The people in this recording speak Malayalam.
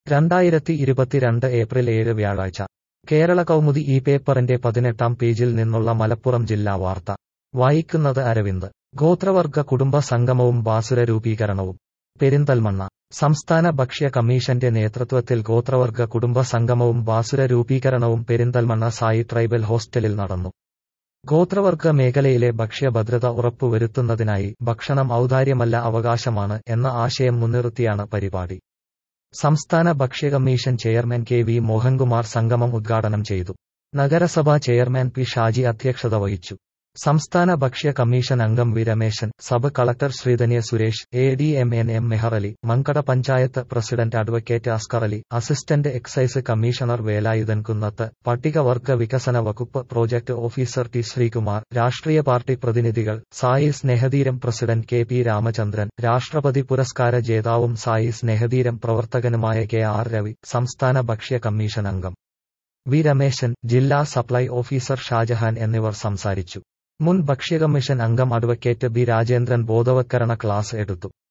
രണ്ടായിരത്തി ഇരുപത്തിരണ്ട് ഏപ്രിൽ ഏഴ് വ്യാഴാഴ്ച കേരള കൗമുദി ഈ പേപ്പറിന്റെ പതിനെട്ടാം പേജിൽ നിന്നുള്ള മലപ്പുറം ജില്ലാ വാർത്ത വായിക്കുന്നത് അരവിന്ദ് ഗോത്രവർഗ കുടുംബ സംഗമവും ബാസുര രൂപീകരണവും പെരിന്തൽമണ്ണ സംസ്ഥാന ഭക്ഷ്യ കമ്മീഷന്റെ നേതൃത്വത്തിൽ ഗോത്രവർഗ കുടുംബ സംഗമവും ബാസുര രൂപീകരണവും പെരിന്തൽമണ്ണ സായി ട്രൈബൽ ഹോസ്റ്റലിൽ നടന്നു ഗോത്രവർഗ മേഖലയിലെ ഭക്ഷ്യഭദ്രത ഉറപ്പുവരുത്തുന്നതിനായി ഭക്ഷണം ഔദാര്യമല്ല അവകാശമാണ് എന്ന ആശയം മുൻനിർത്തിയാണ് പരിപാടി സംസ്ഥാന ഭക്ഷ്യ commission chairman K V Mohankumar സംഗമം ഉദ്ഘാടനം ചെയ്തു നഗരസഭാ ചെയർമാൻ പി ഷാജി അധ്യക്ഷത വഹിച്ചു സംസ്ഥാന ഭക്ഷ്യ കമ്മീഷൻ അംഗം V Rameshan sub collector Sreedhanya Suresh A D M N M Meharali Mankada panchayat president advocate Askar Ali assistant excise commissioner Velayudhan Kunnath പട്ടികവർഗ വികസന വകുപ്പ് പ്രോജക്ട് ഓഫീസർ ടി ശ്രീകുമാർ രാഷ്ട്രീയ പാർട്ടി പ്രതിനിധികൾ Sai Snehatheeram president K P Ramachandran രാഷ്ട്രപതി പുരസ്കാര ജേതാവും സായി സ്നേഹതീരം പ്രവർത്തകനുമായ കെ ആർ രവി സംസ്ഥാന ഭക്ഷ്യ കമ്മീഷൻ അംഗം വി രമേശൻ ജില്ലാ സപ്ലൈ ഓഫീസർ ഷാജഹാൻ എന്നിവർ സംസാരിച്ചു മുൻ ഭക്ഷ്യ കമ്മീഷൻ അംഗം അഡ്വക്കേറ്റ് ബി രാജേന്ദ്രൻ ബോധവത്കരണ ക്ലാസ് എടുത്തു